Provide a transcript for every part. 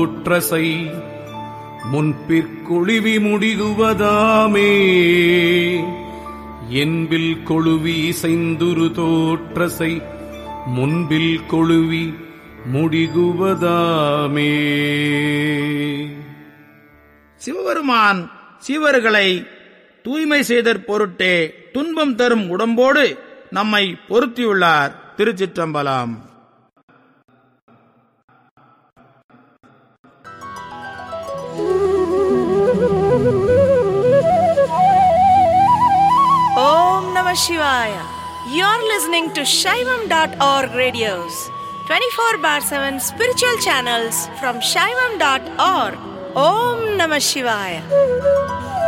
குற்றசை முன்பிற்குழிவி முடிகுவதாமே என்பில் கொழுவி இசைந்துரு தோற்றசை முன்பில் கொழுவி முடிகுவதாமே சிவபெருமான் சீவர்களை தூய்மை செய்தற் பொருட்டே துன்பம் தரும் உடம்போடு நம்மை பொருத்தியுள்ளார் திருச்சிற்றம்பலம் Om Namah Shivaya. You're listening to Shaivam.org radios, 24 bar 7 spiritual channels from Shaivam.org. Om Namah Shivaya.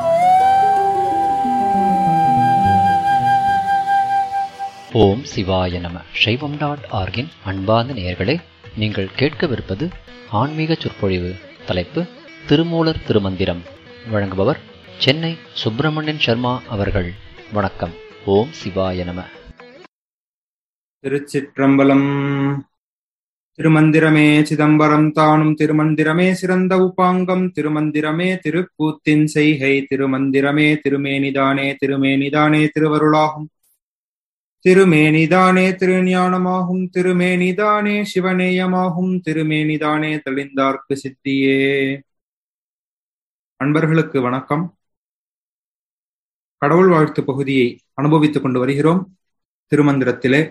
ஓம் சிவாய நம சைவம் டாட் ஆர்கின் அன்பார்ந்த நேயர்களே நீங்கள் கேட்கவிருப்பது ஆன்மீக சொற்பொழிவு தலைப்பு திருமூலர் திருமந்திரம் வழங்குபவர் சென்னை சுப்பிரமணியன் சர்மா அவர்கள் வணக்கம் ஓம் சிவாய நம திருச்சிற்றம்பலம் திருமந்திரமே சிதம்பரம் தானும் திருமந்திரமே சிறந்த உபாங்கம் திருமந்திரமே திருக்கூத்தின் செய்கை திருமந்திரமே திருமேனிதானே திருமேனிதானே திருவருளாகும் திருமேனிதானே திருஞானமாகும் திருமேனிதானே சிவநேயமாகும் திருமேனிதானே தெளிந்தார்க்கு சித்தியே அன்பர்களுக்கு வணக்கம் கடவுள் வாழ்த்து பகுதியை அனுபவித்துக் கொண்டு வருகிறோம் திருமந்திரத்திலே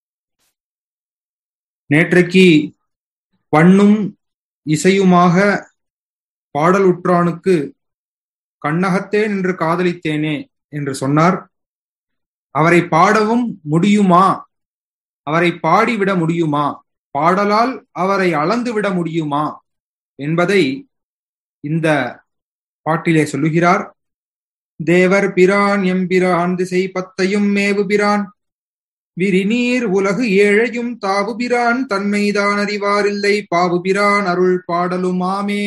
நேற்றைக்கு பண்ணும் இசையுமாக பாடலுற்றானுக்கு கண்ணகத்தே நின்று காதலித்தேனே என்று சொன்னார் அவரை பாடவும் முடியுமா அவரை பாடிவிட முடியுமா பாடலால் அவரை அளந்து விட முடியுமா என்பதை இந்த பாட்டிலே சொல்லுகிறார் தேவர் பிரான் எம்பிரான் திசை பத்தையும் மேவு பிரான் விரிநீர் உலகு ஏழையும் தாவுபிரான் தன்மைதான் அறிவாரில்லை பாவுபிரான் அருள் பாடலுமாமே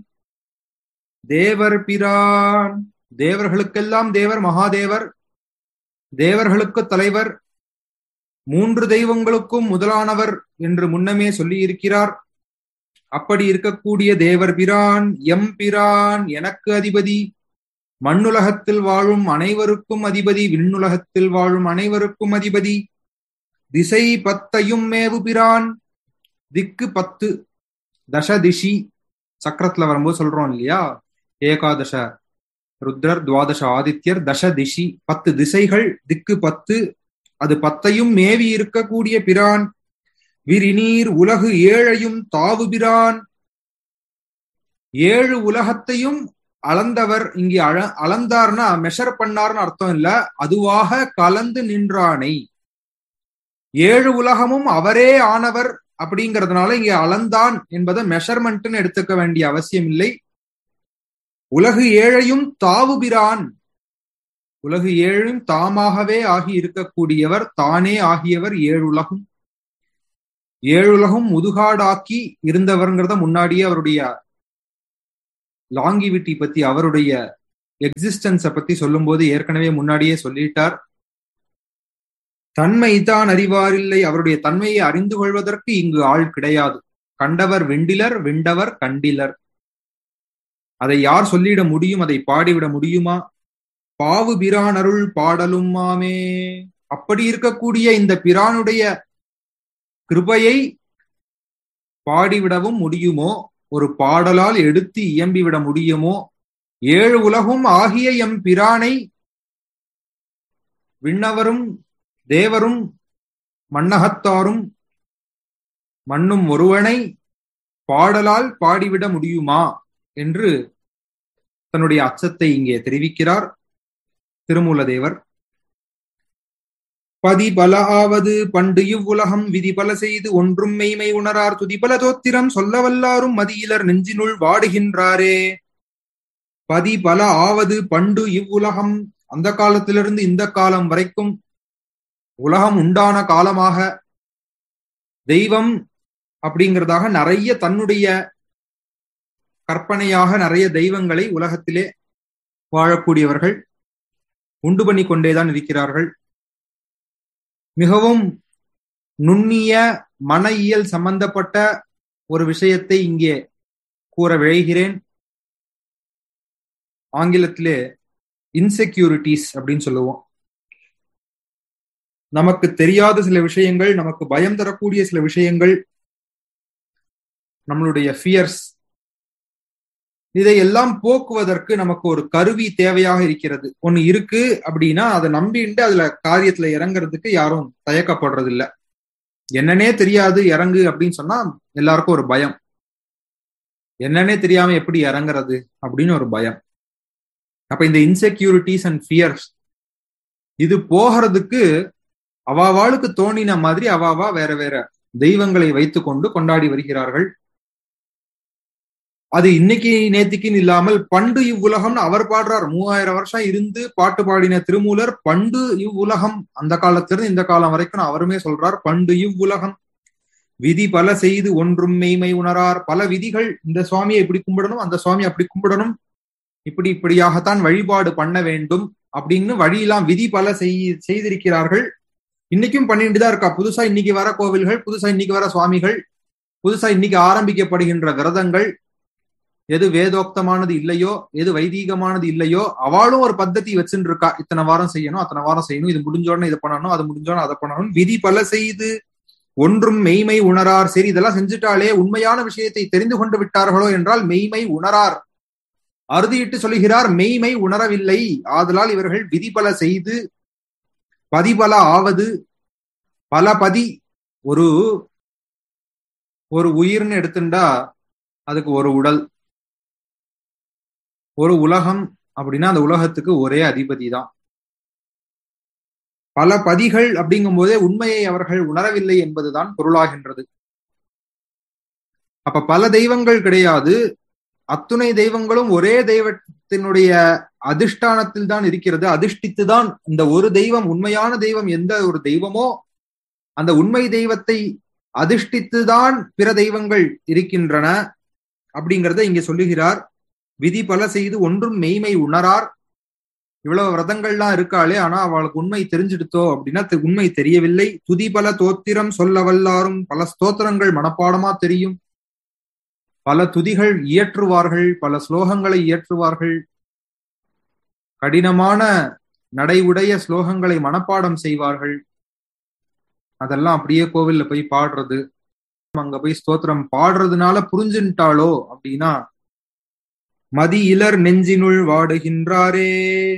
தேவர் பிரான் தேவர்களுக்கெல்லாம் தேவர் மகாதேவர் தேவர்களுக்கு தலைவர் மூன்று தெய்வங்களுக்கும் முதலானவர் என்று முன்னமே சொல்லியிருக்கிறார் அப்படி இருக்கக்கூடிய தேவர் பிரான் எம் பிரான் எனக்கு அதிபதி மண்ணுலகத்தில் வாழும் அனைவருக்கும் அதிபதி விண்ணுலகத்தில் வாழும் அனைவருக்கும் அதிபதி திசை பத்தையும் மேவு பிரான் திக்கு பத்து தச திஷி சக்கரத்துல வரும்போது சொல்றோம் இல்லையா ஏகாதச ருத்ரர் துவாதச ஆதித்யர் தச திஷி பத்து திசைகள் திக்கு பத்து அது பத்தையும் மேவி இருக்கக்கூடிய பிரான் விரிநீர் உலகு ஏழையும் தாவு பிரான் ஏழு உலகத்தையும் அளந்தவர் இங்கே அழ அளந்தார்னா மெஷர் பண்ணார்னு அர்த்தம் இல்ல அதுவாக கலந்து நின்றானை ஏழு உலகமும் அவரே ஆனவர் அப்படிங்கறதுனால இங்கே அளந்தான் என்பதை மெஷர்மெண்ட்னு எடுத்துக்க வேண்டிய அவசியம் இல்லை உலகு ஏழையும் தாவுபிரான் உலகு ஏழும் தாமாகவே ஆகி இருக்கக்கூடியவர் தானே ஆகியவர் ஏழுலகும் ஏழுலகும் முதுகாடாக்கி இருந்தவர்ங்கிறத முன்னாடியே அவருடைய லாங்கிவிட்டி பத்தி அவருடைய எக்ஸிஸ்டன்ஸ பத்தி சொல்லும்போது ஏற்கனவே முன்னாடியே சொல்லிட்டார் தன்மை தான் அறிவாரில்லை அவருடைய தன்மையை அறிந்து கொள்வதற்கு இங்கு ஆள் கிடையாது கண்டவர் வெண்டிலர் வெண்டவர் கண்டிலர் அதை யார் சொல்லிட முடியும் அதை பாடிவிட முடியுமா பாவு பிரான் அருள் பாடலும் மாமே அப்படி இருக்கக்கூடிய இந்த பிரானுடைய கிருபையை பாடிவிடவும் முடியுமோ ஒரு பாடலால் எடுத்து இயம்பிவிட முடியுமோ ஏழு உலகும் ஆகிய எம் பிரானை விண்ணவரும் தேவரும் மன்னகத்தாரும் மண்ணும் ஒருவனை பாடலால் பாடிவிட முடியுமா என்று தன்னுடைய அச்சத்தை இங்கே தெரிவிக்கிறார் திருமூலதேவர் பதிபல ஆவது பண்டு இவ்வுலகம் விதிபல செய்து ஒன்றும் மெய்மை உணரார் துதிபல தோத்திரம் சொல்ல வல்லாரும் மதியிலர் நெஞ்சினுள் வாடுகின்றாரே பதிபல ஆவது பண்டு இவ்வுலகம் அந்த காலத்திலிருந்து இந்த காலம் வரைக்கும் உலகம் உண்டான காலமாக தெய்வம் அப்படிங்கிறதாக நிறைய தன்னுடைய கற்பனையாக நிறைய தெய்வங்களை உலகத்திலே வாழக்கூடியவர்கள் உண்டு பண்ணி கொண்டேதான் இருக்கிறார்கள் மிகவும் நுண்ணிய மன இயல் சம்பந்தப்பட்ட ஒரு விஷயத்தை இங்கே கூற விழைகிறேன் ஆங்கிலத்திலே இன்செக்யூரிட்டிஸ் அப்படின்னு சொல்லுவோம் நமக்கு தெரியாத சில விஷயங்கள் நமக்கு பயம் தரக்கூடிய சில விஷயங்கள் நம்மளுடைய ஃபியர்ஸ் இதையெல்லாம் போக்குவதற்கு நமக்கு ஒரு கருவி தேவையாக இருக்கிறது ஒண்ணு இருக்கு அப்படின்னா அதை நம்பிட்டு அதுல காரியத்துல இறங்குறதுக்கு யாரும் தயக்கப்படுறது இல்ல என்னன்னே தெரியாது இறங்கு அப்படின்னு சொன்னா எல்லாருக்கும் ஒரு பயம் என்னன்னே தெரியாம எப்படி இறங்குறது அப்படின்னு ஒரு பயம் அப்ப இந்த இன்செக்யூரிட்டிஸ் அண்ட் ஃபியர்ஸ் இது போகிறதுக்கு அவாவாளுக்கு தோணின மாதிரி அவாவா வேற வேற தெய்வங்களை வைத்துக்கொண்டு கொண்டாடி வருகிறார்கள் அது இன்னைக்கு நேத்திக்குன்னு இல்லாமல் பண்டு இவ்வுலகம்னு அவர் பாடுறார் மூவாயிரம் வருஷம் இருந்து பாட்டு பாடின திருமூலர் பண்டு இவ்வுலகம் அந்த காலத்திலிருந்து இந்த காலம் வரைக்கும் அவருமே சொல்றார் பண்டு இவ்வுலகம் விதி பல செய்து ஒன்றும் மெய்மை உணரார் பல விதிகள் இந்த சுவாமியை இப்படி கும்பிடணும் அந்த சுவாமி அப்படி கும்பிடணும் இப்படி இப்படியாகத்தான் வழிபாடு பண்ண வேண்டும் அப்படின்னு வழியெல்லாம் விதி பல செய் செய்திருக்கிறார்கள் இன்னைக்கும் பண்ணிட்டு தான் இருக்கா புதுசா இன்னைக்கு வர கோவில்கள் புதுசா இன்னைக்கு வர சுவாமிகள் புதுசா இன்னைக்கு ஆரம்பிக்கப்படுகின்ற விரதங்கள் எது வேதோக்தமானது இல்லையோ எது வைதீகமானது இல்லையோ அவளும் ஒரு பத்ததி வச்சுட்டு இருக்கா இத்தனை வாரம் செய்யணும் அத்தனை வாரம் செய்யணும் இது முடிஞ்சோடனே இதை பண்ணணும் அது முடிஞ்சோடனே அதை பண்ணணும் விதி பல செய்து ஒன்றும் மெய்மை உணரார் சரி இதெல்லாம் செஞ்சுட்டாலே உண்மையான விஷயத்தை தெரிந்து கொண்டு விட்டார்களோ என்றால் மெய்மை உணரார் அறுதியிட்டு சொல்லுகிறார் மெய்மை உணரவில்லை ஆதலால் இவர்கள் விதிபல செய்து பதிபல ஆவது பல பதி ஒரு ஒரு உயிர்னு எடுத்துட்டா அதுக்கு ஒரு உடல் ஒரு உலகம் அப்படின்னா அந்த உலகத்துக்கு ஒரே அதிபதி தான் பல பதிகள் அப்படிங்கும் போதே உண்மையை அவர்கள் உணரவில்லை என்பதுதான் பொருளாகின்றது அப்ப பல தெய்வங்கள் கிடையாது அத்துணை தெய்வங்களும் ஒரே தெய்வத்தினுடைய அதிஷ்டானத்தில் தான் இருக்கிறது அதிஷ்டித்து தான் இந்த ஒரு தெய்வம் உண்மையான தெய்வம் எந்த ஒரு தெய்வமோ அந்த உண்மை தெய்வத்தை அதிஷ்டித்துதான் பிற தெய்வங்கள் இருக்கின்றன அப்படிங்கிறத இங்க சொல்லுகிறார் விதி பல செய்து ஒன்றும் மெய்மை உணரார் இவ்வளவு விரதங்கள்லாம் இருக்காளே ஆனா அவளுக்கு உண்மை தெரிஞ்சிடுத்தோ அப்படின்னா உண்மை தெரியவில்லை துதி பல தோத்திரம் சொல்ல வல்லாரும் பல ஸ்தோத்திரங்கள் மனப்பாடமா தெரியும் பல துதிகள் இயற்றுவார்கள் பல ஸ்லோகங்களை இயற்றுவார்கள் கடினமான நடைவுடைய ஸ்லோகங்களை மனப்பாடம் செய்வார்கள் அதெல்லாம் அப்படியே கோவில்ல போய் பாடுறது அங்க போய் ஸ்தோத்திரம் பாடுறதுனால புரிஞ்சுட்டாளோ அப்படின்னா மதி இலர் நெஞ்சினுள் வாடுகின்றாரே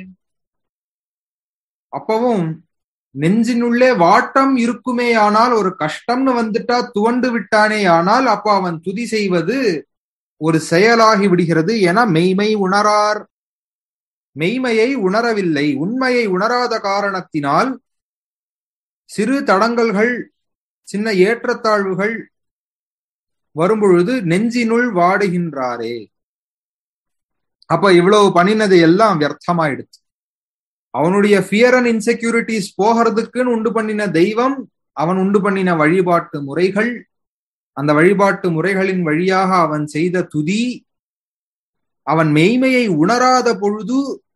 அப்பவும் நெஞ்சினுள்ளே வாட்டம் இருக்குமே ஆனால் ஒரு கஷ்டம்னு வந்துட்டா துவண்டு விட்டானே ஆனால் அப்ப அவன் துதி செய்வது ஒரு செயலாகி விடுகிறது என மெய்மை உணரார் மெய்மையை உணரவில்லை உண்மையை உணராத காரணத்தினால் சிறு தடங்கல்கள் சின்ன ஏற்றத்தாழ்வுகள் வரும்பொழுது நெஞ்சினுள் வாடுகின்றாரே அப்ப இவ்வளவு பண்ணினது எல்லாம் வியர்த்தமாயிடுச்சு அவனுடைய ஃபியர் அண்ட் இன்செக்யூரிட்டிஸ் போகிறதுக்குன்னு உண்டு பண்ணின தெய்வம் அவன் உண்டு பண்ணின வழிபாட்டு முறைகள் அந்த வழிபாட்டு முறைகளின் வழியாக அவன் செய்த துதி அவன் மெய்மையை உணராத பொழுது